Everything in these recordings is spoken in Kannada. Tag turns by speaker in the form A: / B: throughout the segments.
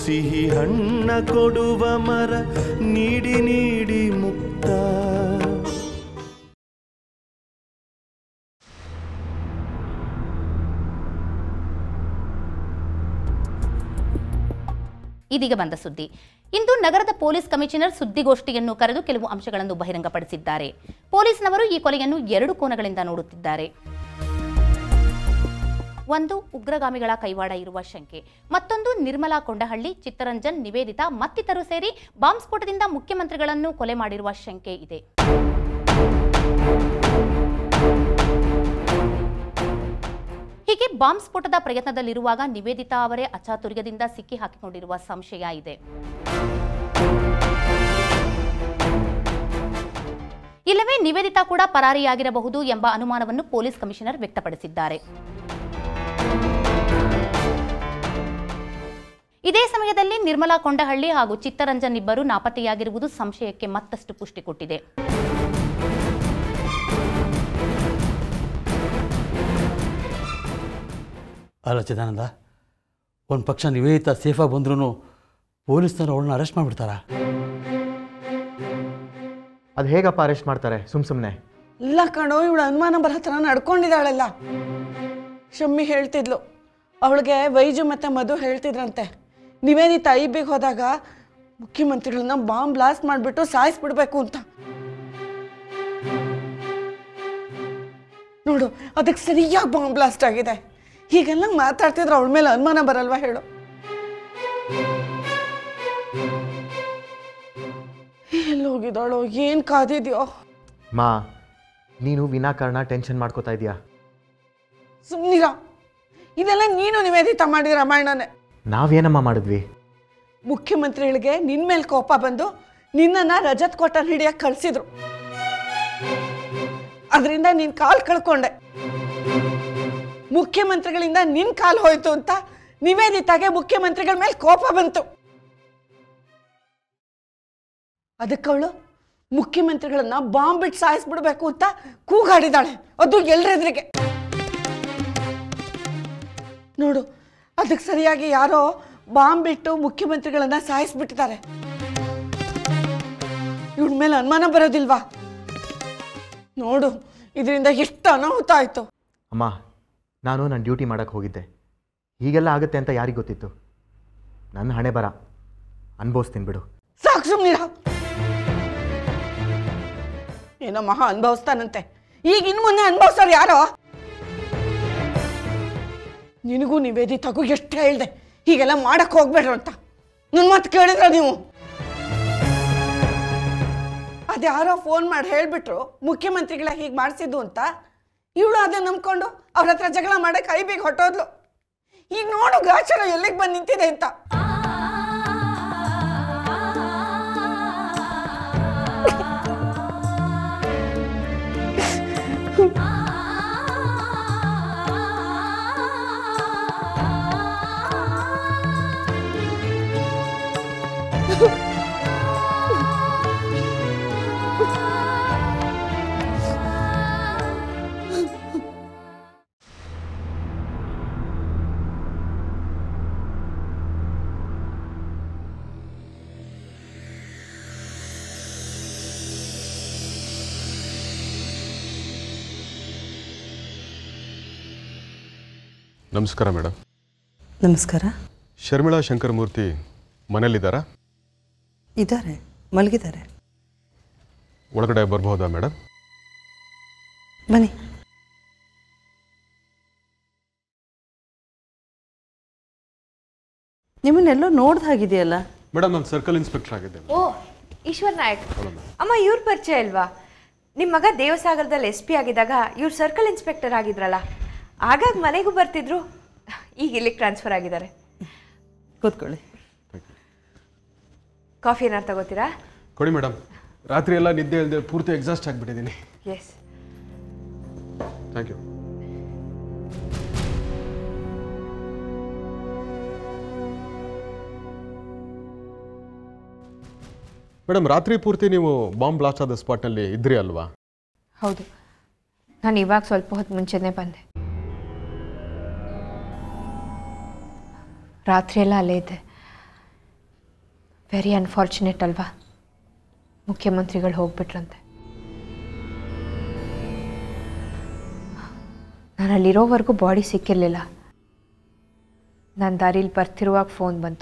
A: ಸಿಹಿ ಹಣ್ಣ ಕೊಡುವ ಮರ ನೀಡಿ ನೀಡಿ ಮುಕ್ತ
B: ಇದೀಗ ಬಂದ ಸುದ್ದಿ ಇಂದು ನಗರದ ಪೊಲೀಸ್ ಕಮಿಷನರ್ ಸುದ್ದಿಗೋಷ್ಠಿಯನ್ನು ಕರೆದು ಕೆಲವು ಅಂಶಗಳನ್ನು ಬಹಿರಂಗಪಡಿಸಿದ್ದಾರೆ ಪೊಲೀಸ್ನವರು ಈ ಕೊಲೆಯನ್ನು ಎರಡು ಕೋನಗಳಿಂದ ನೋಡುತ್ತಿದ್ದಾರೆ ಒಂದು ಉಗ್ರಗಾಮಿಗಳ ಕೈವಾಡ ಇರುವ ಶಂಕೆ ಮತ್ತೊಂದು ನಿರ್ಮಲಾ ಕೊಂಡಹಳ್ಳಿ ಚಿತ್ತರಂಜನ್ ನಿವೇದಿತಾ ಮತ್ತಿತರರು ಸೇರಿ ಬಾಂಬ್ ಸ್ಫೋಟದಿಂದ ಮುಖ್ಯಮಂತ್ರಿಗಳನ್ನು ಕೊಲೆ ಮಾಡಿರುವ ಶಂಕೆ ಇದೆ ಹೀಗೆ ಬಾಂಬ್ ಸ್ಫೋಟದ ಪ್ರಯತ್ನದಲ್ಲಿರುವಾಗ ನಿವೇದಿತಾ ಅವರೇ ಅಚಾತುರ್ಯದಿಂದ ಸಿಕ್ಕಿ ಹಾಕಿಕೊಂಡಿರುವ ಸಂಶಯ ಇದೆ ಇಲ್ಲವೇ ನಿವೇದಿತಾ ಕೂಡ ಪರಾರಿಯಾಗಿರಬಹುದು ಎಂಬ ಅನುಮಾನವನ್ನು ಪೊಲೀಸ್ ಕಮಿಷನರ್ ವ್ಯಕ್ತಪಡಿಸಿದ್ದಾರೆ ಇದೇ ಸಮಯದಲ್ಲಿ ನಿರ್ಮಲಾ ಕೊಂಡಹಳ್ಳಿ ಹಾಗೂ ಚಿತ್ತರಂಜನ್ ಇಬ್ಬರು ನಾಪತ್ತೆಯಾಗಿರುವುದು ಸಂಶಯಕ್ಕೆ ಮತ್ತಷ್ಟು ಪುಷ್ಟಿ ಕೊಟ್ಟಿದೆ
C: ಅಲ್ಲ ಚಿದಾನಂದ ಒಂದು ಪಕ್ಷ ನಿವೇದಿತ ಸೇಫಾಗಿ ಬಂದ್ರೂ ಪೊಲೀಸ್ನವರು ಅವಳನ್ನ ಅರೆಸ್ಟ್ ಮಾಡಿಬಿಡ್ತಾರಾ
D: ಅದು ಹೇಗಪ್ಪ ಅರೆಸ್ಟ್ ಮಾಡ್ತಾರೆ ಸುಮ್ ಸುಮ್ಮನೆ
E: ಇಲ್ಲ ಕಣೋ ಇವಳು ಅನುಮಾನ ಬರೋ ಥರ ನಡ್ಕೊಂಡಿದ್ದಾಳೆಲ್ಲ ಶಮ್ಮಿ ಹೇಳ್ತಿದ್ಲು ಅವಳಿಗೆ ವೈಜು ಮತ್ತು ಮಧು ಹೇಳ್ತಿದ್ರಂತೆ ನಿವೇದಿತ ಐಬಿಗೆ ಹೋದಾಗ ಮುಖ್ಯಮಂತ್ರಿಗಳನ್ನ ಬಾಂಬ್ ಬ್ಲಾಸ್ಟ್ ಮಾಡಿಬಿಟ್ಟು ಸಾಯಿಸ್ಬಿಡ್ಬೇಕು ಅಂತ ನೋಡು ಅದಕ್ಕೆ ಸರಿಯಾಗಿ ಬಾಂಬ್ ಬ್ಲಾಸ್ಟ್ ಆಗಿದೆ ಹೀಗೆಲ್ಲ ಮಾತಾಡ್ತಿದ್ರೆ ಅವಳ ಮೇಲೆ ಅನುಮಾನ ಬರಲ್ವಾ ಹೇಳು ಎಲ್ಲಿ ಹೋಗಿದ್ದಾಳೋ ಏನು ಕಾದಿದ್ಯೋ
D: ಮಾ ನೀನು ವಿನಾಕಾರಣ ಟೆನ್ಷನ್ ಮಾಡ್ಕೋತಾ ಇದೀಯಾ
E: ಸುಮ್ಮನಿರ ಇದೆಲ್ಲ ನೀನು ನಿವೇದಿತ ಮಾಡಿದ ರಾಮಾಯಣನೇ
D: ನಾವೇನಮ್ಮ ಮಾಡಿದ್ವಿ
E: ಮುಖ್ಯಮಂತ್ರಿಗಳಿಗೆ ನಿನ್ನ ಮೇಲೆ ಕೋಪ ಬಂದು ನಿನ್ನನ್ನು ರಜತ್ ಕೊಟ್ಟ ಹಿಡಿಯಕ್ಕೆ ಕಳಿಸಿದ್ರು ಅದರಿಂದ ನೀನು ಕಾಲು ಕಳ್ಕೊಂಡೆ ಮುಖ್ಯಮಂತ್ರಿಗಳಿಂದ ನಿನ್ನ ಕಾಲು ಹೋಯ್ತು ಅಂತ ನಿವೇದಿತಾಗೆ ಮುಖ್ಯಮಂತ್ರಿಗಳ ಮೇಲೆ ಕೋಪ ಬಂತು ಅದಕ್ಕವಳು ಮುಖ್ಯಮಂತ್ರಿಗಳನ್ನ ಬಾಂಬ್ ಬಿಟ್ಟು ಸಾಯಿಸ್ಬಿಡ್ಬೇಕು ಅಂತ ಕೂಗಾಡಿದಾಳೆ ಅದು ಎಲ್ರೆದ್ರಿಗೆ ನೋಡು ಅದಕ್ಕೆ ಸರಿಯಾಗಿ ಯಾರೋ ಬಾಂಬ್ ಬಿಟ್ಟು ಮುಖ್ಯಮಂತ್ರಿಗಳನ್ನ ಸಾಯಿಸ್ಬಿಟ್ಟಿದ್ದಾರೆ ಇವಳ ಮೇಲೆ ಅನುಮಾನ ಬರೋದಿಲ್ವಾ ನೋಡು ಇದರಿಂದ ಎಷ್ಟು ಅನಾಹುತ ಆಯ್ತು
D: ಅಮ್ಮ ನಾನು ನನ್ನ ಡ್ಯೂಟಿ ಮಾಡೋಕ್ಕೆ ಹೋಗಿದ್ದೆ ಹೀಗೆಲ್ಲ ಆಗುತ್ತೆ ಅಂತ ಯಾರಿಗೆ ಗೊತ್ತಿತ್ತು ನನ್ನ ಹಣೆ ಬರ ಅನ್ಭವಿಸ್ತೀನಿ ಬಿಡು
E: ಸಾಕು ಸುಮ್ಮನಿರ ಏನೋ ಮಹಾ ಅನುಭವಿಸ್ತಾನಂತೆ ಈಗ ಇನ್ನು ಮುಂದೆ ಅನುಭವಿಸೋರು ಯಾರೋ ನಿನಗೂ ನಿವೇದಿತಾಗೂ ಎಷ್ಟು ಹೇಳ್ದೆ ಹೀಗೆಲ್ಲ ಮಾಡಕ್ ಹೋಗ್ಬೇಡ್ರು ಅಂತ ನನ್ನ ಮಾತು ಕೇಳಿದ್ರ ನೀವು ಅದ್ಯಾರೋ ಫೋನ್ ಮಾಡಿ ಹೇಳ್ಬಿಟ್ರು ಮುಖ್ಯಮಂತ್ರಿಗಳ ಹೀಗೆ ಮಾಡಿಸಿದ್ದು ಅಂತ ಇವಳು ಅದನ್ನ ನಂಬ್ಕೊಂಡು ಅವ್ರ ಹತ್ರ ಜಗಳ ಮಾಡಕ್ಕೆ ಐಬಿಗೆ ಹೊಟ್ಟೋದ್ಲು ಈಗ ನೋಡು ಗಾಚಾರ ಎಲ್ಲಿಗೆ ಬಂದು ನಿಂತಿದೆ ಅಂತ
F: ನಮಸ್ಕಾರ ಮೇಡಮ್
G: ನಮಸ್ಕಾರ
F: ಶರ್ಮಿಳಾ ಶಂಕರಮೂರ್ತಿ ಮನೇಲಿದ್ದಾರಾ
G: ಇದ್ದಾರೆ ಮಲಗಿದ್ದಾರೆ
F: ಒಳಗಡೆ ಬರ್ಬಹುದಾ ಮೇಡಮ್
G: ಬನ್ನಿ ನಿಮ್ಮನ್ನೆಲ್ಲೋ ನೋಡ್ದ ಹಾಗಿದೆಯಲ್ಲ
F: ಮೇಡಮ್ ನಾನು ಸರ್ಕಲ್ ಇನ್ಸ್ಪೆಕ್ಟರ್ ಆಗಿದ್ದೆ
H: ಓ ಈಶ್ವರ್ ನಾಯಕ್ ಅಮ್ಮ ಇವ್ರ ಪರಿಚಯ ಇಲ್ವಾ ನಿಮ್ಮ ಮಗ ದೇವಸಾಗರದಲ್ಲಿ ಎಸ್ ಪಿ ಆಗಿದ್ದಾಗ ಇವ್ರು ಸರ್ಕಲ್ ಇನ್ಸ್ಪೆಕ್ಟರ್ ಆಗಿದ್ರಲ್ಲ ಆಗಾಗ ಮನೆಗೂ ಬರ್ತಿದ್ರು ಈಗ ಇಲ್ಲಿಗೆ ಟ್ರಾನ್ಸ್ಫರ್ ಆಗಿದ್ದಾರೆ
G: ಕೂತ್ಕೊಳ್ಳಿ
H: ಕಾಫಿ ಏನಾರು ತಗೋತೀರಾ
F: ಕೊಡಿ ಮೇಡಮ್ ರಾತ್ರಿ ಎಲ್ಲ ನಿದ್ದೆ ಇಲ್ಲದೆ ಪೂರ್ತಿ ಎಕ್ಸಾಸ್ಟ್ ಆಗಿಬಿಟ್ಟಿದ್ದೀನಿ
H: ಎಸ್
F: ಥ್ಯಾಂಕ್ ಯು ಮೇಡಮ್ ರಾತ್ರಿ ಪೂರ್ತಿ ನೀವು ಬಾಂಬ್ ಬ್ಲಾಸ್ಟ್ ಆದ ಸ್ಪಾಟ್ನಲ್ಲಿ ಇದ್ರಿ ಅಲ್ವಾ
H: ಹೌದು ನಾನು ಇವಾಗ ಸ್ವಲ್ಪ ಹೊತ್ತು ಮುಂಚೆನೇ ಬಂದೆ ರಾತ್ರಿ ಎಲ್ಲ ಅಲ್ಲೇ ಇದ್ದೆ ವೆರಿ ಅನ್ಫಾರ್ಚುನೇಟ್ ಅಲ್ವಾ ಮುಖ್ಯಮಂತ್ರಿಗಳು ಹೋಗ್ಬಿಟ್ರಂತೆ ನಾನು ಅಲ್ಲಿರೋವರೆಗೂ ಬಾಡಿ ಸಿಕ್ಕಿರಲಿಲ್ಲ ನಾನು ದಾರಿಲಿ ಬರ್ತಿರುವಾಗ ಫೋನ್ ಬಂತು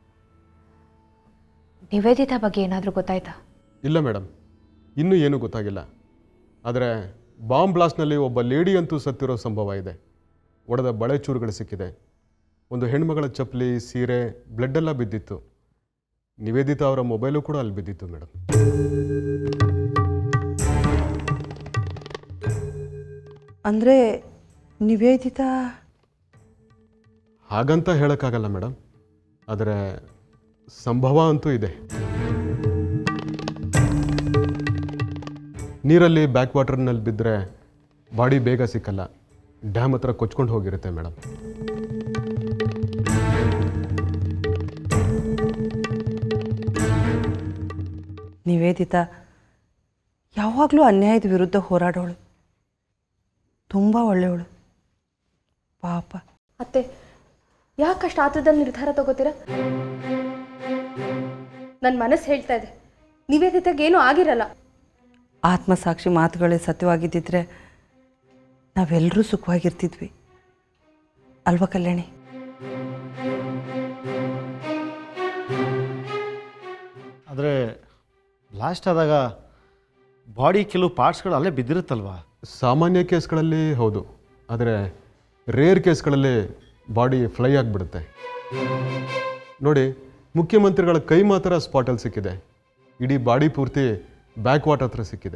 H: ನಿವೇದಿತಾ ಬಗ್ಗೆ ಏನಾದರೂ ಗೊತ್ತಾಯ್ತಾ
F: ಇಲ್ಲ ಮೇಡಮ್ ಇನ್ನೂ ಏನೂ ಗೊತ್ತಾಗಿಲ್ಲ ಆದರೆ ಬಾಂಬ್ ಬ್ಲಾಸ್ಟ್ನಲ್ಲಿ ಒಬ್ಬ ಲೇಡಿ ಅಂತೂ ಸತ್ತಿರೋ ಸಂಭವ ಇದೆ ಒಡೆದ ಬಳೆ ಚೂರುಗಳು ಸಿಕ್ಕಿದೆ ಒಂದು ಹೆಣ್ಮಗಳ ಚಪ್ಪಲಿ ಸೀರೆ ಬ್ಲಡ್ ಎಲ್ಲ ಬಿದ್ದಿತ್ತು ನಿವೇದಿತಾ ಅವರ ಮೊಬೈಲು ಕೂಡ ಅಲ್ಲಿ ಬಿದ್ದಿತ್ತು ಮೇಡಮ್
G: ಅಂದರೆ ನಿವೇದಿತಾ
F: ಹಾಗಂತ ಹೇಳೋಕ್ಕಾಗಲ್ಲ ಮೇಡಮ್ ಆದರೆ ಸಂಭವ ಅಂತೂ ಇದೆ ನೀರಲ್ಲಿ ಬ್ಯಾಕ್ ವಾಟರ್ನಲ್ಲಿ ಬಿದ್ದರೆ ಬಾಡಿ ಬೇಗ ಸಿಕ್ಕಲ್ಲ ಡ್ಯಾಮ್ ಹತ್ರ ಕೊಚ್ಕೊಂಡು ಹೋಗಿರುತ್ತೆ ಮೇಡಮ್
G: ನಿವೇದಿತಾ ಯಾವಾಗಲೂ ಅನ್ಯಾಯದ ವಿರುದ್ಧ ಹೋರಾಡೋಳು ತುಂಬ ಒಳ್ಳೆಯವಳು ಪಾಪ
I: ಅತ್ತೆ ಯಾಕಷ್ಟು ಆತುರದಲ್ಲಿ ನಿರ್ಧಾರ ತಗೋತೀರಾ ನನ್ನ ಮನಸ್ಸು ಹೇಳ್ತಾ ಇದೆ ನಿವೇದಿತೆಗೇನೂ ಆಗಿರಲ್ಲ
G: ಆತ್ಮಸಾಕ್ಷಿ ಮಾತುಗಳೇ ಸತ್ಯವಾಗಿದ್ದಿದ್ರೆ ನಾವೆಲ್ಲರೂ ಸುಖವಾಗಿರ್ತಿದ್ವಿ ಅಲ್ವಾ ಕಲ್ಯಾಣಿ
C: ಆದರೆ ಬ್ಲಾಸ್ಟ್ ಆದಾಗ ಬಾಡಿ ಕೆಲವು ಪಾರ್ಟ್ಸ್ಗಳು ಅಲ್ಲೇ ಬಿದ್ದಿರುತ್ತಲ್ವಾ
F: ಸಾಮಾನ್ಯ ಕೇಸ್ಗಳಲ್ಲಿ ಹೌದು ಆದರೆ ರೇರ್ ಕೇಸ್ಗಳಲ್ಲಿ ಬಾಡಿ ಫ್ಲೈ ಆಗಿಬಿಡುತ್ತೆ ನೋಡಿ ಮುಖ್ಯಮಂತ್ರಿಗಳ ಕೈ ಮಾತ್ರ ಸ್ಪಾಟಲ್ಲಿ ಸಿಕ್ಕಿದೆ ಇಡೀ ಬಾಡಿ ಪೂರ್ತಿ ಬ್ಯಾಕ್ ವಾಟ್ ಹತ್ರ ಸಿಕ್ಕಿದೆ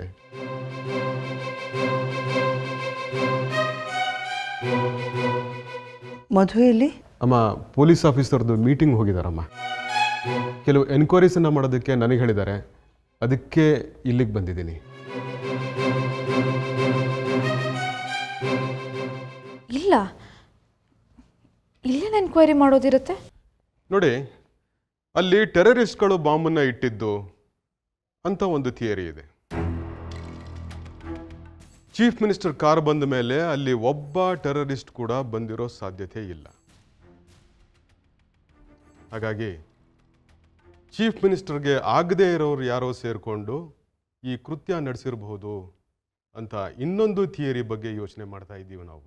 G: ಮದುವೆಯಲ್ಲಿ
F: ಅಮ್ಮ ಪೊಲೀಸ್ ಆಫೀಸರ್ದು ಮೀಟಿಂಗ್ ಹೋಗಿದಾರಮ್ಮ ಕೆಲವು ಎನ್ಕ್ವೈರೀಸನ್ನು ಮಾಡೋದಕ್ಕೆ ನನಗೆ ಹೇಳಿದ್ದಾರೆ ಅದಕ್ಕೆ ಇಲ್ಲಿಗೆ ಬಂದಿದ್ದೀನಿ
I: ಇಲ್ಲ ಇಲ್ಲೇನು ಎನ್ಕ್ವೈರಿ ಮಾಡೋದಿರುತ್ತೆ
F: ನೋಡಿ ಅಲ್ಲಿ ಟೆರರಿಸ್ಟ್ಗಳು ಬಾಂಬನ್ನು ಇಟ್ಟಿದ್ದು ಅಂತ ಒಂದು ಥಿಯರಿ ಇದೆ ಚೀಫ್ ಮಿನಿಸ್ಟರ್ ಕಾರ್ ಬಂದ ಮೇಲೆ ಅಲ್ಲಿ ಒಬ್ಬ ಟೆರರಿಸ್ಟ್ ಕೂಡ ಬಂದಿರೋ ಸಾಧ್ಯತೆ ಇಲ್ಲ ಹಾಗಾಗಿ ಚೀಫ್ ಮಿನಿಸ್ಟರ್ಗೆ ಆಗದೇ ಇರೋರು ಯಾರೋ ಸೇರಿಕೊಂಡು ಈ ಕೃತ್ಯ ನಡೆಸಿರಬಹುದು ಅಂತ ಇನ್ನೊಂದು ಥಿಯರಿ ಬಗ್ಗೆ ಯೋಚನೆ ಮಾಡ್ತಾ ಇದ್ದೀವಿ ನಾವು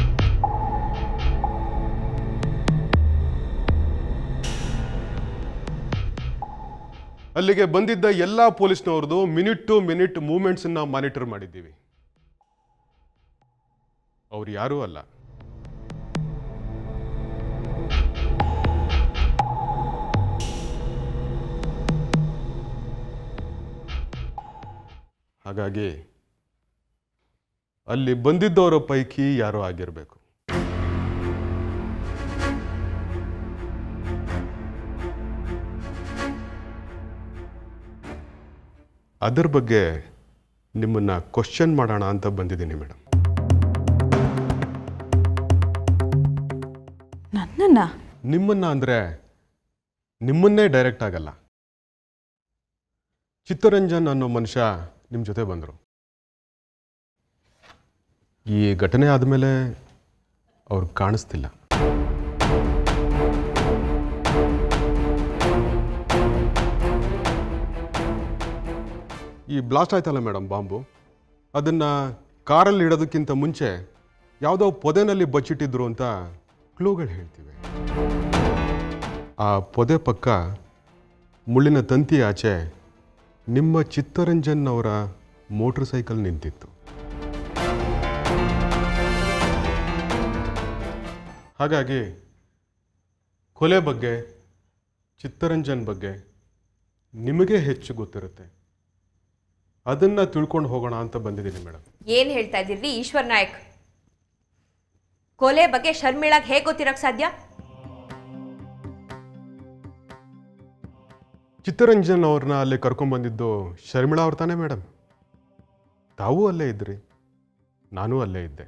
F: ಅಲ್ಲಿಗೆ ಬಂದಿದ್ದ ಎಲ್ಲ ಪೊಲೀಸ್ನವ್ರದ್ದು ಮಿನಿಟ್ ಟು ಮಿನಿಟ್ ಮೂಮೆಂಟ್ಸನ್ನ ಮಾನಿಟರ್ ಮಾಡಿದ್ದೀವಿ ಅವ್ರು ಯಾರೂ ಅಲ್ಲ ಹಾಗಾಗಿ ಅಲ್ಲಿ ಬಂದಿದ್ದವರ ಪೈಕಿ ಯಾರೋ ಆಗಿರಬೇಕು ಅದರ ಬಗ್ಗೆ ನಿಮ್ಮನ್ನ ಕ್ವಶನ್ ಮಾಡೋಣ ಅಂತ ಬಂದಿದ್ದೀನಿ ಮೇಡಮ್
I: ನನ್ನನ್ನ
F: ನಿಮ್ಮನ್ನ ಅಂದರೆ ನಿಮ್ಮನ್ನೇ ಡೈರೆಕ್ಟ್ ಆಗಲ್ಲ ಚಿತ್ತರಂಜನ್ ಅನ್ನೋ ಮನುಷ್ಯ ನಿಮ್ಮ ಜೊತೆ ಬಂದರು ಈ ಘಟನೆ ಆದಮೇಲೆ ಅವ್ರು ಕಾಣಿಸ್ತಿಲ್ಲ ಈ ಬ್ಲಾಸ್ಟ್ ಆಯ್ತಲ್ಲ ಮೇಡಮ್ ಬಾಂಬು ಅದನ್ನು ಕಾರಲ್ಲಿ ಇಡೋದಕ್ಕಿಂತ ಮುಂಚೆ ಯಾವುದೋ ಪೊದೆನಲ್ಲಿ ಬಚ್ಚಿಟ್ಟಿದ್ರು ಅಂತ ಕ್ಲೂಗಳು ಹೇಳ್ತಿವೆ ಆ ಪೊದೆ ಪಕ್ಕ ಮುಳ್ಳಿನ ತಂತಿ ಆಚೆ ನಿಮ್ಮ ಚಿತ್ತರಂಜನ್ ಅವರ ಮೋಟ್ರ್ ಸೈಕಲ್ ನಿಂತಿತ್ತು ಹಾಗಾಗಿ ಕೊಲೆ ಬಗ್ಗೆ ಚಿತ್ತರಂಜನ್ ಬಗ್ಗೆ ನಿಮಗೆ ಹೆಚ್ಚು ಗೊತ್ತಿರುತ್ತೆ ಅದನ್ನು ತಿಳ್ಕೊಂಡು ಹೋಗೋಣ ಅಂತ ಬಂದಿದ್ದೀನಿ ಮೇಡಮ್
H: ಏನು ಹೇಳ್ತಾ ಇದ್ದೀರಿ ಈಶ್ವರ್ ನಾಯಕ್ ಕೊಲೆ ಬಗ್ಗೆ ಶರ್ಮಿಳಾಗ್ ಹೇಗೆ ಗೊತ್ತಿರೋಕ್ಕೆ ಸಾಧ್ಯ
F: ಚಿತ್ತರಂಜನ್ ಅವ್ರನ್ನ ಅಲ್ಲಿ ಕರ್ಕೊಂಡ್ಬಂದಿದ್ದು ಶರ್ಮಿಳಾ ಅವ್ರ ತಾನೇ ಮೇಡಮ್ ತಾವೂ ಅಲ್ಲೇ ಇದ್ರಿ ನಾನೂ ಅಲ್ಲೇ ಇದ್ದೆ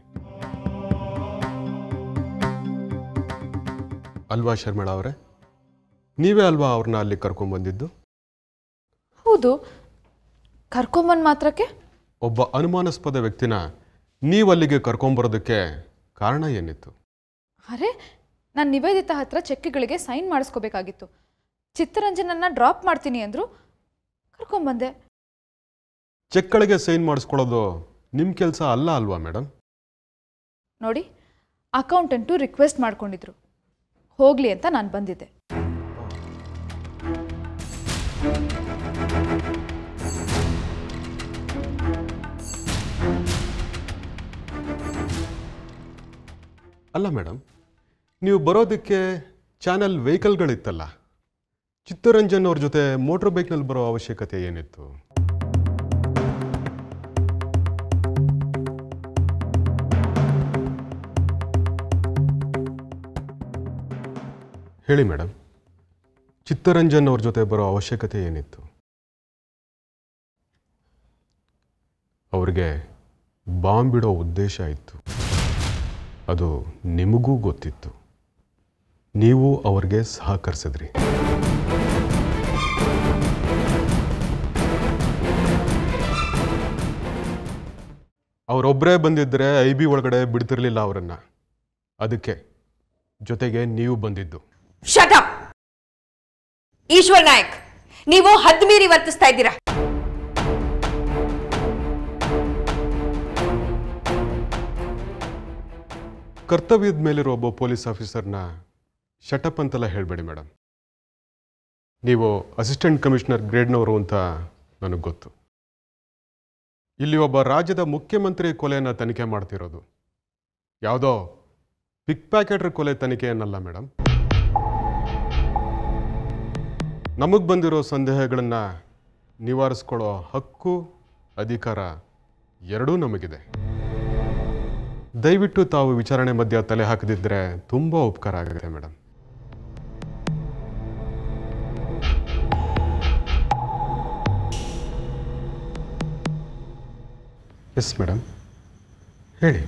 F: ಅಲ್ವಾ ಶರ್ಮಿಳಾ ಅವರೇ ನೀವೇ ಅಲ್ವಾ ಅವ್ರನ್ನ ಅಲ್ಲಿ ಕರ್ಕೊಂಡ್ಬಂದಿದ್ದು
I: ಹೌದು ಕರ್ಕೊಂಬಂದು ಮಾತ್ರಕ್ಕೆ
F: ಒಬ್ಬ ಅನುಮಾನಾಸ್ಪದ ವ್ಯಕ್ತಿನ ನೀವು ಅಲ್ಲಿಗೆ ಕರ್ಕೊಂಬರೋದಕ್ಕೆ ಕಾರಣ ಏನಿತ್ತು
I: ಅರೆ ನಾನು ನಿವೇದಿತ ಹತ್ರ ಚೆಕ್ಗಳಿಗೆ ಸೈನ್ ಮಾಡಿಸ್ಕೋಬೇಕಾಗಿತ್ತು
J: ಚಿತ್ತರಂಜನನ್ನ ಡ್ರಾಪ್ ಮಾಡ್ತೀನಿ ಅಂದರು ಕರ್ಕೊಂಬಂದೆ
F: ಚೆಕ್ಗಳಿಗೆ ಸೈನ್ ಮಾಡಿಸ್ಕೊಳ್ಳೋದು ನಿಮ್ಮ ಕೆಲಸ ಅಲ್ಲ ಅಲ್ವಾ ಮೇಡಮ್
J: ನೋಡಿ ಅಕೌಂಟೆಂಟು ರಿಕ್ವೆಸ್ಟ್ ಮಾಡ್ಕೊಂಡಿದ್ರು ಹೋಗಲಿ ಅಂತ ನಾನು ಬಂದಿದ್ದೆ
F: ಅಲ್ಲ ಮೇಡಮ್ ನೀವು ಬರೋದಕ್ಕೆ ಚಾನಲ್ ವೆಹಿಕಲ್ಗಳಿತ್ತಲ್ಲ ಚಿತ್ತರಂಜನ್ ಅವ್ರ ಜೊತೆ ಮೋಟ್ರ್ ಬೈಕ್ನಲ್ಲಿ ಬರೋ ಅವಶ್ಯಕತೆ ಏನಿತ್ತು ಹೇಳಿ ಮೇಡಮ್ ಚಿತ್ತರಂಜನ್ ಅವ್ರ ಜೊತೆ ಬರೋ ಅವಶ್ಯಕತೆ ಏನಿತ್ತು ಅವ್ರಿಗೆ ಬಾಂಬ್ ಬಿಡೋ ಉದ್ದೇಶ ಇತ್ತು ಅದು ನಿಮಗೂ ಗೊತ್ತಿತ್ತು ನೀವು ಅವ್ರಿಗೆ ಸಹಕರಿಸಿದ್ರಿ ಅವರೊಬ್ಬರೇ ಬಂದಿದ್ದರೆ ಐ ಬಿ ಒಳಗಡೆ ಬಿಡ್ತಿರ್ಲಿಲ್ಲ ಅವರನ್ನ ಅದಕ್ಕೆ ಜೊತೆಗೆ ನೀವು ಬಂದಿದ್ದು
H: ಶಟ್ ಅಪ್ ಈಶ್ವರ್ ನಾಯಕ್ ನೀವು ಹದ್ದು ಮೀರಿ ವರ್ತಿಸ್ತಾ ಇದ್ದೀರಾ
F: ಕರ್ತವ್ಯದ ಮೇಲಿರೋ ಒಬ್ಬ ಪೊಲೀಸ್ ಆಫೀಸರ್ನ ಶಟಪ್ ಅಂತೆಲ್ಲ ಹೇಳಬೇಡಿ ಮೇಡಮ್ ನೀವು ಅಸಿಸ್ಟೆಂಟ್ ಕಮಿಷನರ್ ಗ್ರೇಡ್ನವರು ಅಂತ ನನಗೆ ಗೊತ್ತು ಇಲ್ಲಿ ಒಬ್ಬ ರಾಜ್ಯದ ಮುಖ್ಯಮಂತ್ರಿ ಕೊಲೆಯನ್ನು ತನಿಖೆ ಮಾಡ್ತಿರೋದು ಯಾವುದೋ ಪಿಕ್ ಪ್ಯಾಕೆಟ್ರ್ ಕೊಲೆ ತನಿಖೆಯನ್ನಲ್ಲ ಮೇಡಮ್ ನಮಗೆ ಬಂದಿರೋ ಸಂದೇಹಗಳನ್ನು ನಿವಾರಿಸ್ಕೊಳ್ಳೋ ಹಕ್ಕು ಅಧಿಕಾರ ಎರಡೂ ನಮಗಿದೆ ದಯವಿಟ್ಟು ತಾವು ವಿಚಾರಣೆ ಮಧ್ಯ ತಲೆ ಹಾಕದಿದ್ದರೆ ತುಂಬ ಉಪಕಾರ ಆಗುತ್ತೆ ಮೇಡಮ್ ಎಸ್ ಮೇಡಮ್ ಹೇಳಿ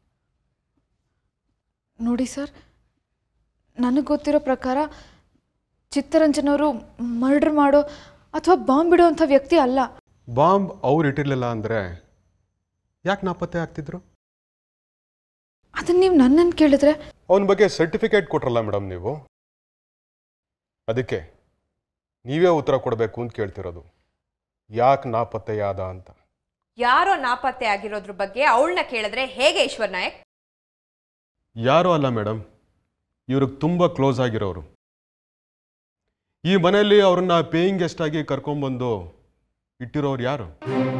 J: ನೋಡಿ ಸರ್ ನನಗೆ ಗೊತ್ತಿರೋ ಪ್ರಕಾರ ಚಿತ್ತರಂಜನವರು ಮರ್ಡರ್ ಮಾಡೋ ಅಥವಾ ಬಾಂಬ್ ಬಿಡೋ ಅಂಥ ವ್ಯಕ್ತಿ ಅಲ್ಲ
F: ಬಾಂಬ್ ಅವ್ರು ಇಟ್ಟಿರಲಿಲ್ಲ ಅಂದರೆ ಯಾಕೆ ನಾಪತ್ತೆ ಆಗ್ತಿದ್ರು
J: ಅದನ್ನು ನೀವು ನನ್ನನ್ನು ಕೇಳಿದ್ರೆ
F: ಅವನ ಬಗ್ಗೆ ಸರ್ಟಿಫಿಕೇಟ್ ಕೊಟ್ರಲ್ಲ ಮೇಡಮ್ ನೀವು ಅದಕ್ಕೆ ನೀವೇ ಉತ್ತರ ಕೊಡಬೇಕು ಅಂತ ಕೇಳ್ತಿರೋದು ಯಾಕೆ ನಾಪತ್ತೆಯಾದ ಅಂತ
H: ಯಾರೋ ನಾಪತ್ತೆ ಆಗಿರೋದ್ರ ಬಗ್ಗೆ ಅವಳನ್ನ ಕೇಳಿದ್ರೆ ಹೇಗೆ ಈಶ್ವರ್ ನಾಯಕ್
F: ಯಾರೂ ಅಲ್ಲ ಮೇಡಮ್ ಇವ್ರಿಗೆ ತುಂಬ ಕ್ಲೋಸ್ ಆಗಿರೋರು ಈ ಮನೆಯಲ್ಲಿ ಅವ್ರನ್ನ ಪೇಯಿಂಗ್ ಗೆಸ್ಟ್ ಆಗಿ ಕರ್ಕೊಂಡ್ಬಂದು ಇಟ್ಟಿರೋರು ಯಾರು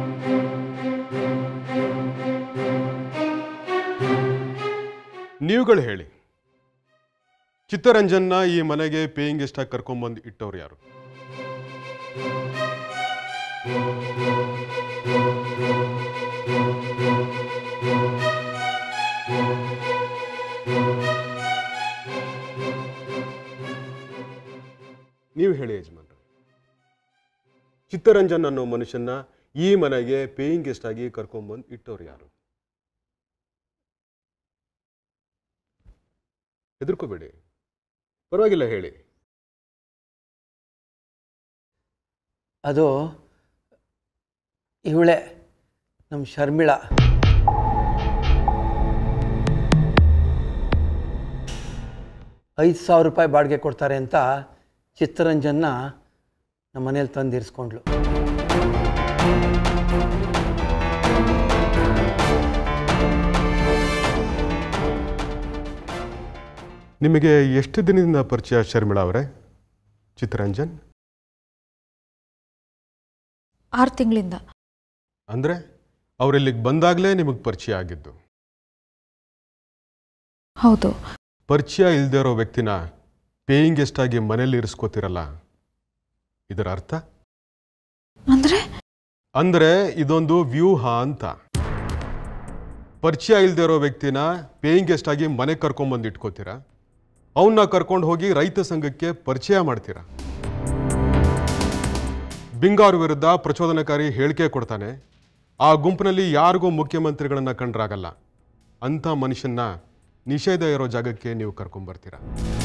F: ನೀವುಗಳು ಹೇಳಿ ಚಿತ್ತರಂಜನ್ನ ಈ ಮನೆಗೆ ಪೇಯಿಂಗ್ ಗೆಸ್ಟ್ ಆಗಿ ಕರ್ಕೊಂಡ್ಬಂದು ಇಟ್ಟವ್ರು ಯಾರು ನೀವು ಹೇಳಿ ಯಜಮಾನ್ರೆ ಚಿತ್ತರಂಜನ್ ಅನ್ನೋ ಮನುಷ್ಯನ ಈ ಮನೆಗೆ ಪೇಯಿಂಗ್ ಗೆಸ್ಟ್ ಆಗಿ ಕರ್ಕೊಂಡ್ಬಂದು ಇಟ್ಟವ್ರು ಯಾರು ಹೆದರ್ಕೋಬೇಡಿ ಪರವಾಗಿಲ್ಲ ಹೇಳಿ
C: ಅದು ಇವಳೆ ನಮ್ಮ ಶರ್ಮಿಳಾ ಐದು ಸಾವಿರ ರೂಪಾಯಿ ಬಾಡಿಗೆ ಕೊಡ್ತಾರೆ ಅಂತ ಚಿತ್ತರಂಜನ್ನ ನಮ್ಮ ಮನೇಲಿ ತಂದು ಇರಿಸ್ಕೊಂಡ್ಳು
F: ನಿಮಗೆ ಎಷ್ಟು ದಿನದಿಂದ ಪರಿಚಯ ಶರ್ಮಿಳಾ ಅವರೇ ಚಿತ್ತರಂಜನ್
J: ಆರು ತಿಂಗಳಿಂದ
F: ಅಂದರೆ ಅವರಿಲ್ಲಿಗೆ ಬಂದಾಗಲೇ ನಿಮಗೆ ಪರಿಚಯ ಆಗಿದ್ದು
J: ಹೌದು
F: ಪರಿಚಯ ಇಲ್ಲದೆ ಇರೋ ವ್ಯಕ್ತಿನ ಪೇಯಿಂಗ್ ಗೆಸ್ಟ್ ಆಗಿ ಮನೇಲಿ ಇರಿಸ್ಕೋತಿರಲ್ಲ ಇದರ ಅರ್ಥ
J: ಅಂದರೆ
F: ಅಂದರೆ ಇದೊಂದು ವ್ಯೂಹ ಅಂತ ಪರಿಚಯ ಇಲ್ಲದೆ ಇರೋ ವ್ಯಕ್ತಿನ ಪೇಯಿಂಗ್ ಗೆಸ್ಟ್ ಆಗಿ ಮನೆಗೆ ಕರ್ಕೊಂಬಂದು ಇಟ್ಕೋತೀರಾ ಅವನ್ನ ಕರ್ಕೊಂಡು ಹೋಗಿ ರೈತ ಸಂಘಕ್ಕೆ ಪರಿಚಯ ಮಾಡ್ತೀರಾ ಬಿಂಗಾರ್ ವಿರುದ್ಧ ಪ್ರಚೋದನಕಾರಿ ಹೇಳಿಕೆ ಕೊಡ್ತಾನೆ ಆ ಗುಂಪಿನಲ್ಲಿ ಯಾರಿಗೂ ಮುಖ್ಯಮಂತ್ರಿಗಳನ್ನ ಕಂಡ್ರಾಗಲ್ಲ ಅಂಥ ಮನುಷ್ಯನ್ನ ನಿಷೇಧ ಇರೋ ಜಾಗಕ್ಕೆ ನೀವು ಕರ್ಕೊಂಬರ್ತೀರಾ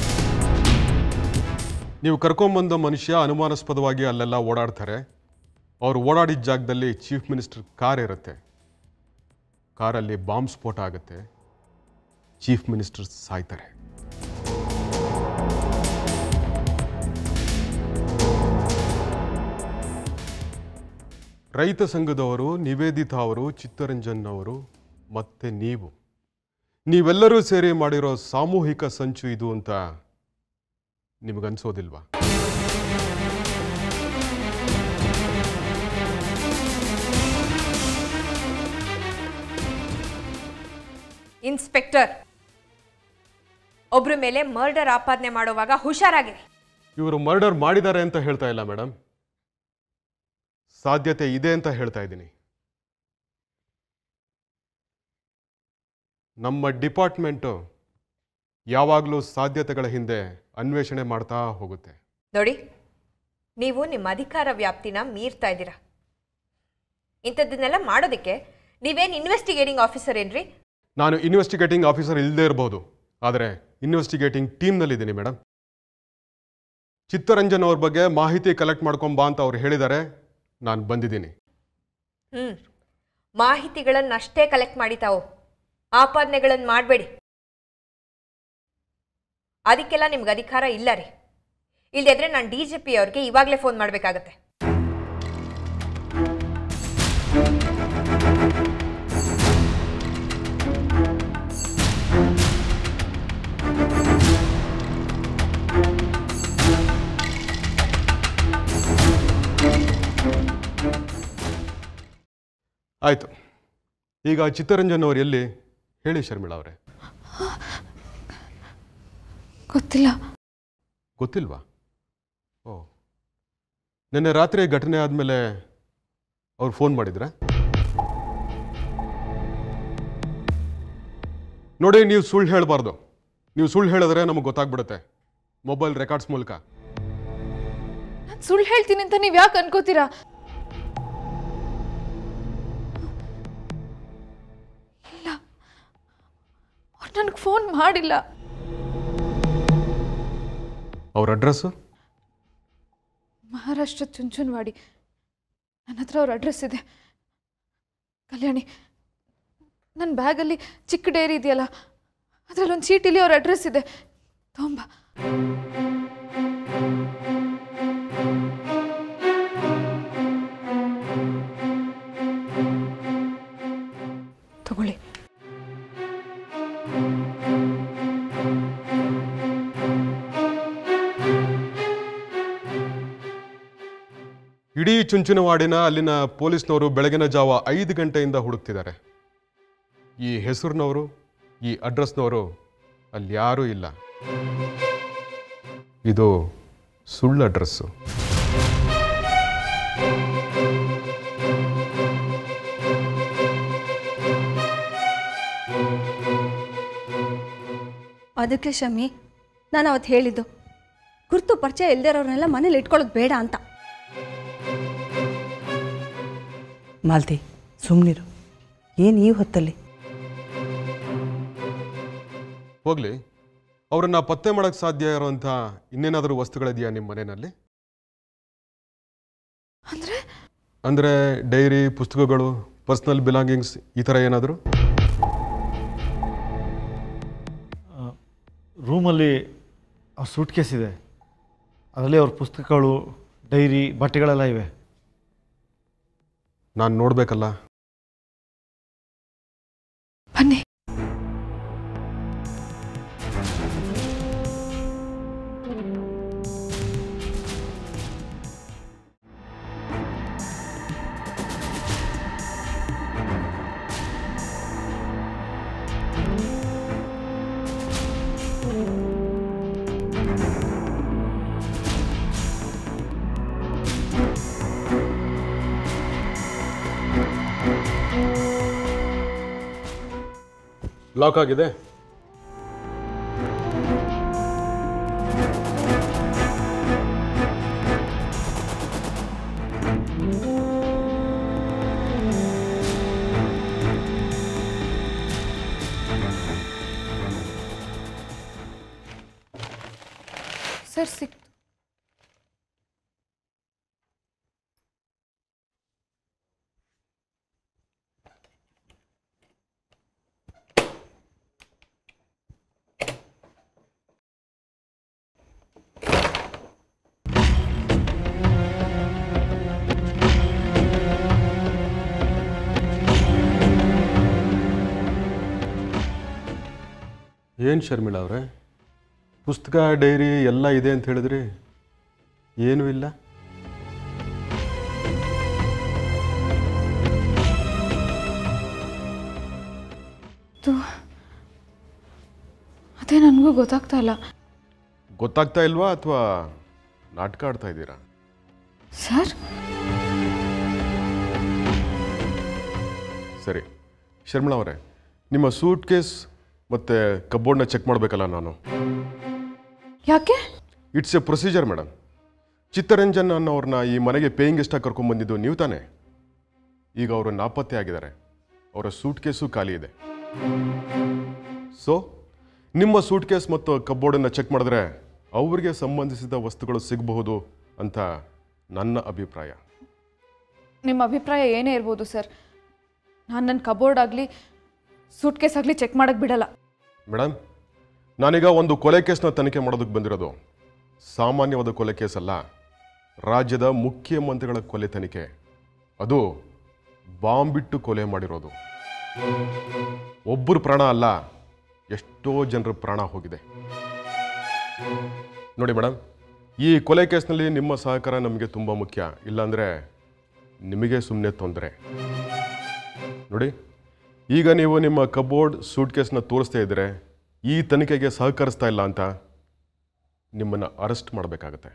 F: ನೀವು ಕರ್ಕೊಂಬಂದ ಮನುಷ್ಯ ಅನುಮಾನಾಸ್ಪದವಾಗಿ ಅಲ್ಲೆಲ್ಲ ಓಡಾಡ್ತಾರೆ ಅವ್ರು ಓಡಾಡಿದ ಜಾಗದಲ್ಲಿ ಚೀಫ್ ಮಿನಿಸ್ಟರ್ ಕಾರ್ ಇರುತ್ತೆ ಕಾರಲ್ಲಿ ಬಾಂಬ್ ಸ್ಫೋಟ ಆಗುತ್ತೆ ಚೀಫ್ ಮಿನಿಸ್ಟರ್ ಸಾಯ್ತಾರೆ ರೈತ ಸಂಘದವರು ನಿವೇದಿತಾ ಅವರು ಚಿತ್ತರಂಜನ್ ಅವರು ಮತ್ತೆ ನೀವು ನೀವೆಲ್ಲರೂ ಸೇರಿ ಮಾಡಿರೋ ಸಾಮೂಹಿಕ ಸಂಚು ಇದು ಅಂತ ನಿಮಗನ್ಸೋದಿಲ್ವಾ
H: ಇನ್ಸ್ಪೆಕ್ಟರ್ ಒಬ್ರ ಮೇಲೆ ಮರ್ಡರ್ ಆಪಾದನೆ ಮಾಡುವಾಗ ಹುಷಾರಾಗಿರಿ
F: ಇವರು ಮರ್ಡರ್ ಮಾಡಿದ್ದಾರೆ ಅಂತ ಹೇಳ್ತಾ ಇಲ್ಲ ಮೇಡಮ್ ಸಾಧ್ಯತೆ ಇದೆ ಅಂತ ಹೇಳ್ತಾ ಇದ್ದೀನಿ ನಮ್ಮ ಡಿಪಾರ್ಟ್ಮೆಂಟು ಯಾವಾಗಲೂ ಸಾಧ್ಯತೆಗಳ ಹಿಂದೆ ಅನ್ವೇಷಣೆ ಮಾಡ್ತಾ ಹೋಗುತ್ತೆ
H: ನೋಡಿ ನೀವು ನಿಮ್ಮ ಅಧಿಕಾರ ವ್ಯಾಪ್ತಿನ ಮೀರ್ತಾ ಇದ್ದೀರಾ ಇಂಥದ್ದನ್ನೆಲ್ಲ ಮಾಡೋದಕ್ಕೆ ನೀವೇನು ಇನ್ವೆಸ್ಟಿಗೇಟಿಂಗ್ ಆಫೀಸರ್ ಏನ್ರಿ
F: ನಾನು ಇನ್ವೆಸ್ಟಿಗೇಟಿಂಗ್ ಆಫೀಸರ್ ಇಲ್ಲದೇ ಇರಬಹುದು ಆದರೆ ಇನ್ವೆಸ್ಟಿಗೇಟಿಂಗ್ ಟೀಮ್ನಲ್ಲಿದ್ದೀನಿ ಮೇಡಮ್ ಚಿತ್ತರಂಜನ್ ಅವ್ರ ಬಗ್ಗೆ ಮಾಹಿತಿ ಕಲೆಕ್ಟ್ ಮಾಡ್ಕೊಂಬಾ ಅಂತ ಅವ್ರು ಹೇಳಿದ್ದಾರೆ ನಾನು ಬಂದಿದ್ದೀನಿ
H: ಹ್ಞೂ ಮಾಹಿತಿಗಳನ್ನಷ್ಟೇ ಕಲೆಕ್ಟ್ ಮಾಡಿ ತಾವು ಆಪಾದನೆಗಳನ್ನು ಮಾಡಬೇಡಿ ಅದಕ್ಕೆಲ್ಲ ನಿಮ್ಗೆ ಅಧಿಕಾರ ಇಲ್ಲ ರೀ ಇಲ್ಲದಿದ್ರೆ ನಾನು ಡಿ ಜಿ ಪಿ ಅವ್ರಿಗೆ ಇವಾಗಲೇ ಫೋನ್ ಮಾಡಬೇಕಾಗತ್ತೆ
F: ಆಯಿತು ಈಗ ಚಿತ್ತರಂಜನ್ ಅವರು ಎಲ್ಲಿ ಹೇಳಿ ಶರ್ಮಿಳಾ ಅವರೇ
J: ಗೊತ್ತಿಲ್ಲ
F: ಗೊತ್ತಿಲ್ವಾ ಓ ನಿನ್ನೆ ರಾತ್ರಿ ಘಟನೆ ಆದಮೇಲೆ ಅವ್ರು ಫೋನ್ ಮಾಡಿದ್ರ ನೋಡಿ ನೀವು ಸುಳ್ಳು ಹೇಳಬಾರ್ದು ನೀವು ಸುಳ್ಳು ಹೇಳಿದ್ರೆ ನಮಗೆ ಗೊತ್ತಾಗ್ಬಿಡುತ್ತೆ ಮೊಬೈಲ್ ರೆಕಾರ್ಡ್ಸ್ ಮೂಲಕ
J: ನಾನು ಸುಳ್ಳು ಹೇಳ್ತೀನಿ ಅಂತ ನೀವು ಯಾಕೆ ಅನ್ಕೋತೀರಾ ಇಲ್ಲ ಅವ್ರು ನನಗೆ ಫೋನ್ ಮಾಡಿಲ್ಲ
F: ಅವ್ರ ಅಡ್ರೆಸ್ಸು
J: ಮಹಾರಾಷ್ಟ್ರ ಚುಂಚುನವಾಡಿ ನನ್ನ ಹತ್ರ ಅವ್ರ ಅಡ್ರೆಸ್ ಇದೆ ಕಲ್ಯಾಣಿ ನನ್ನ ಬ್ಯಾಗಲ್ಲಿ ಚಿಕ್ಕ ಡೈರಿ ಇದೆಯಲ್ಲ ಅದರಲ್ಲಿ ಒಂದು ಚೀಟಿಲಿ ಅವ್ರ ಅಡ್ರೆಸ್ ಇದೆ ತೊಂಬ ತಗೊಳ್ಳಿ
F: ಇಡೀ ಚುಂಚುನವಾಡಿನ ಅಲ್ಲಿನ ಪೊಲೀಸ್ನವರು ಬೆಳಗಿನ ಜಾವ ಐದು ಗಂಟೆಯಿಂದ ಹುಡುಕ್ತಿದ್ದಾರೆ ಈ ಹೆಸರಿನವರು ಈ ಅಡ್ರೆಸ್ನವರು ಅಲ್ಲಿ ಯಾರೂ ಇಲ್ಲ ಇದು ಸುಳ್ಳು ಅಡ್ರೆಸ್ಸು
K: ಅದಕ್ಕೆ ಶಮಿ ನಾನು ಅವತ್ತು ಹೇಳಿದ್ದು ಗುರ್ತು ಪರಿಚಯ ಇಲ್ಲದೆ ಇರೋರನ್ನೆಲ್ಲ ಮನೇಲಿ ಇಟ್ಕೊಳ್ಳೋದು ಬೇಡ ಅಂತ
G: ಮಾಲ್ತಿ ಸುಮ್ಮನಿರು ಏನು ಈ ಹೊತ್ತಲ್ಲಿ
F: ಹೋಗ್ಲಿ ಅವರನ್ನ ಪತ್ತೆ ಮಾಡಕ್ಕೆ ಸಾಧ್ಯ ಇರುವಂಥ ಇನ್ನೇನಾದರೂ ವಸ್ತುಗಳಿದೆಯಾ ನಿಮ್ಮ ಮನೆಯಲ್ಲಿ
J: ಅಂದರೆ
F: ಅಂದರೆ ಡೈರಿ ಪುಸ್ತಕಗಳು ಪರ್ಸ್ನಲ್ ಬಿಲಾಂಗಿಂಗ್ಸ್ ಈ ಥರ ಏನಾದರೂ
L: ರೂಮಲ್ಲಿ ಅವ್ರ ಸೂಟ್ ಕೇಸ್ ಇದೆ ಅದರಲ್ಲಿ ಅವ್ರ ಪುಸ್ತಕಗಳು ಡೈರಿ ಬಟ್ಟೆಗಳೆಲ್ಲ ಇವೆ
F: ನಾನು ನೋಡಬೇಕಲ್ಲ
J: ಬನ್ನಿ
F: ಲಾಕ್ ಆಗಿದೆ
J: ಸರ್ ಸಿಕ್
F: ಏನು ಶರ್ಮಿಳಾ ಅವರೇ ಪುಸ್ತಕ ಡೈರಿ ಎಲ್ಲ ಇದೆ ಅಂತ ಹೇಳಿದ್ರಿ ಏನೂ ಇಲ್ಲ
J: ಅದು ಅದೇ ನನಗೂ ಗೊತ್ತಾಗ್ತಾ ಇಲ್ಲ
F: ಗೊತ್ತಾಗ್ತಾ ಇಲ್ವಾ ಅಥವಾ ನಾಟಕ ಆಡ್ತಾ ಇದ್ದೀರಾ
J: ಸರ್
F: ಸರಿ ಶರ್ಮಿಳಾ ಅವರೇ ನಿಮ್ಮ ಸೂಟ್ ಕೇಸ್ ಮತ್ತು ಕಬೋರ್ಡ್ನ ಚೆಕ್ ಮಾಡಬೇಕಲ್ಲ ನಾನು
J: ಯಾಕೆ
F: it's a procedure madam Chittaranjan ಅನ್ನೋರನ್ನ ಈ ಮನೆಗೆ ಪೇಯಿಂಗ್ ಗೆಸ್ಟಾಗಿ ಕರ್ಕೊಂಡ್ಬಂದಿದ್ದು ನೀವು ತಾನೇ ಈಗ ಅವರು ನಾಪತ್ತೆ ಆಗಿದ್ದಾರೆ ಅವರ ಸೂಟ್ ಕೇಸು ಖಾಲಿ ಇದೆ ಸೊ ನಿಮ್ಮ ಸೂಟ್ ಕೇಸ್ ಮತ್ತು ಕಬೋರ್ಡನ್ನು ಚೆಕ್ ಮಾಡಿದ್ರೆ ಅವರಿಗೆ ಸಂಬಂಧಿಸಿದ ವಸ್ತುಗಳು ಸಿಗಬಹುದು ಅಂತ ನನ್ನ ಅಭಿಪ್ರಾಯ
J: ನಿಮ್ಮ ಅಭಿಪ್ರಾಯ ಏನೇ ಇರ್ಬೋದು ಸರ್ ನಾನು ನನ್ನ ಕಬೋರ್ಡ್ ಆಗಲಿ ಸೂಟ್ ಕೇಸ್ ಆಗಲಿ ಚೆಕ್ ಮಾಡೋಕ್ಕೆ ಬಿಡಲ್ಲ
F: ಮೇಡಮ್ ನಾನೀಗ ಒಂದು ಕೊಲೆ ಕೇಸ್ನ ತನಿಖೆ ಮಾಡೋದಕ್ಕೆ ಬಂದಿರೋದು ಸಾಮಾನ್ಯವಾದ ಕೊಲೆ ಕೇಸ್ ಅಲ್ಲ ರಾಜ್ಯದ ಮುಖ್ಯಮಂತ್ರಿಗಳ ಕೊಲೆ ತನಿಖೆ ಅದು ಬಾಂಬ್ ಬಿಟ್ಟು ಕೊಲೆ ಮಾಡಿರೋದು ಒಬ್ಬರು ಪ್ರಾಣ ಅಲ್ಲ ಎಷ್ಟೋ ಜನರ ಪ್ರಾಣ ಹೋಗಿದೆ ನೋಡಿ ಮೇಡಮ್ ಈ ಕೊಲೆ ಕೇಸ್ನಲ್ಲಿ ನಿಮ್ಮ ಸಹಕಾರ ನಮಗೆ ತುಂಬ ಮುಖ್ಯ ಇಲ್ಲಾಂದರೆ ನಿಮಗೆ ಸುಮ್ಮನೆ ತೊಂದರೆ ನೋಡಿ ಈಗ ನೀವು ನಿಮ್ಮ ಕಬೋರ್ಡ್ ಸೂಟ್ ಕೇಸ್ನ ತೋರಿಸ್ತಾ ಇದ್ದರೆ ಈ ತನಿಖೆಗೆ ಸಹಕರಿಸ್ತಾ ಇಲ್ಲ ಅಂತ ನಿಮ್ಮನ್ನು ಅರೆಸ್ಟ್ ಮಾಡಬೇಕಾಗತ್ತೆ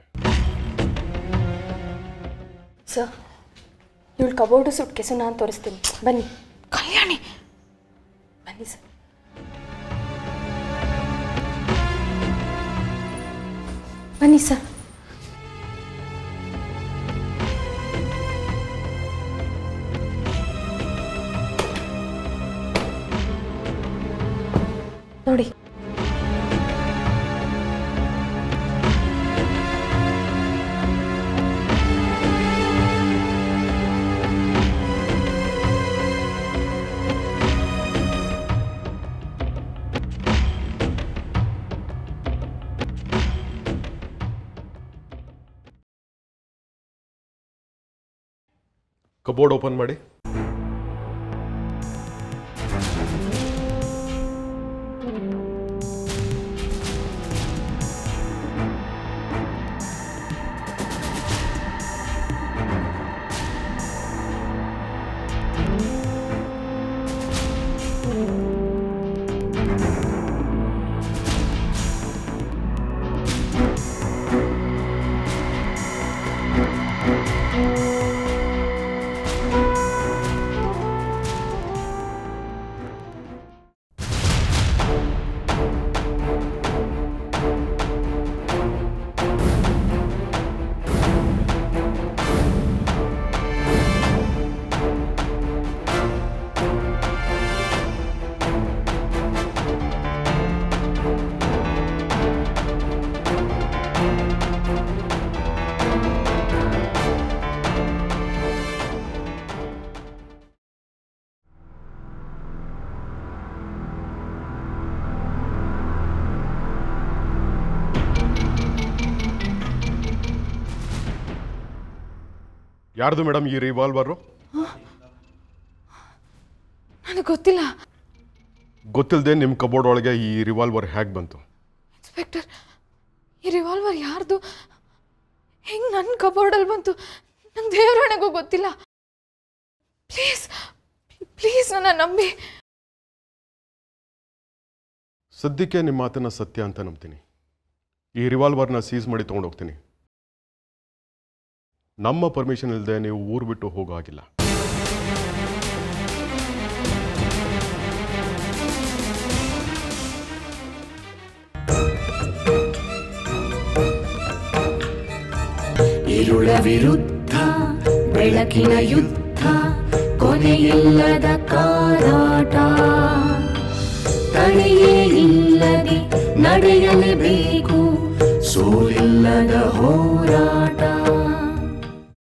I: ಸರ್ ಇವಳು ಕಬೋರ್ಡು ಸುಟ್ಕೇಸು ನಾನು ತೋರಿಸ್ತೀನಿ ಬನ್ನಿ
J: ಕಲ್ಯಾಣಿ
I: ಬನ್ನಿ ಸರ್ ಬನ್ನಿ ಸರ್ ನೋಡಿ
F: ಕಬೋರ್ಡ್ ಓಪನ್ ಮಾಡಿ ಯಾರ್ದು ಮೇಡಮ್ ಈ ರಿವಾಲ್ವರು
J: ನನಗೆ ಗೊತ್ತಿಲ್ಲ
F: ಗೊತ್ತಿಲ್ಲದೆ ನಿಮ್ಮ ಕಬೋರ್ಡ್ ಒಳಗೆ ಈ ರಿವಾಲ್ವರ್ ಹೇಗೆ ಬಂತು
J: ಇನ್ಸ್ಪೆಕ್ಟರ್ ಈ ರಿವಾಲ್ವರ್ ಯಾರ್ದು ಹೆಂಗೆ ನನ್ನ ಕಬೋರ್ಡಲ್ಲಿ ಬಂತು ನಂಗೆ ದೇವರಾಣೆಗೂ ಗೊತ್ತಿಲ್ಲ ಪ್ಲೀಸ್ ಪ್ಲೀಸ್ ನನ್ನ ನಂಬಿ
F: ಸದ್ಯಕ್ಕೆ ನಿಮ್ಮ ಮಾತನ್ನ ಸತ್ಯ ಅಂತ ನಂಬ್ತೀನಿ ಈ ರಿವಾಲ್ವರ್ನ ಸೀಸ್ ಮಾಡಿ ತೊಗೊಂಡೋಗ್ತೀನಿ ನಮ್ಮ ಪರ್ಮಿಷನ್ ಇಲ್ಲದೆ ನೀವು ಊರು ಬಿಟ್ಟು ಹೋಗೋ ಹಾಗಿಲ್ಲ
M: ഇരുള വിരുദ്ധ ಬೆಳಕಿನ ಯುದ್ಧ ಕೊನೆಯಿಲ್ಲದ ಕಾದಾಟ ತಡೆಯೇ ಇಲ್ಲದೆ ನಡೆಯಲೇಬೇಕು ಸೋಲಿಲ್ಲದ ಹೋರಾಟ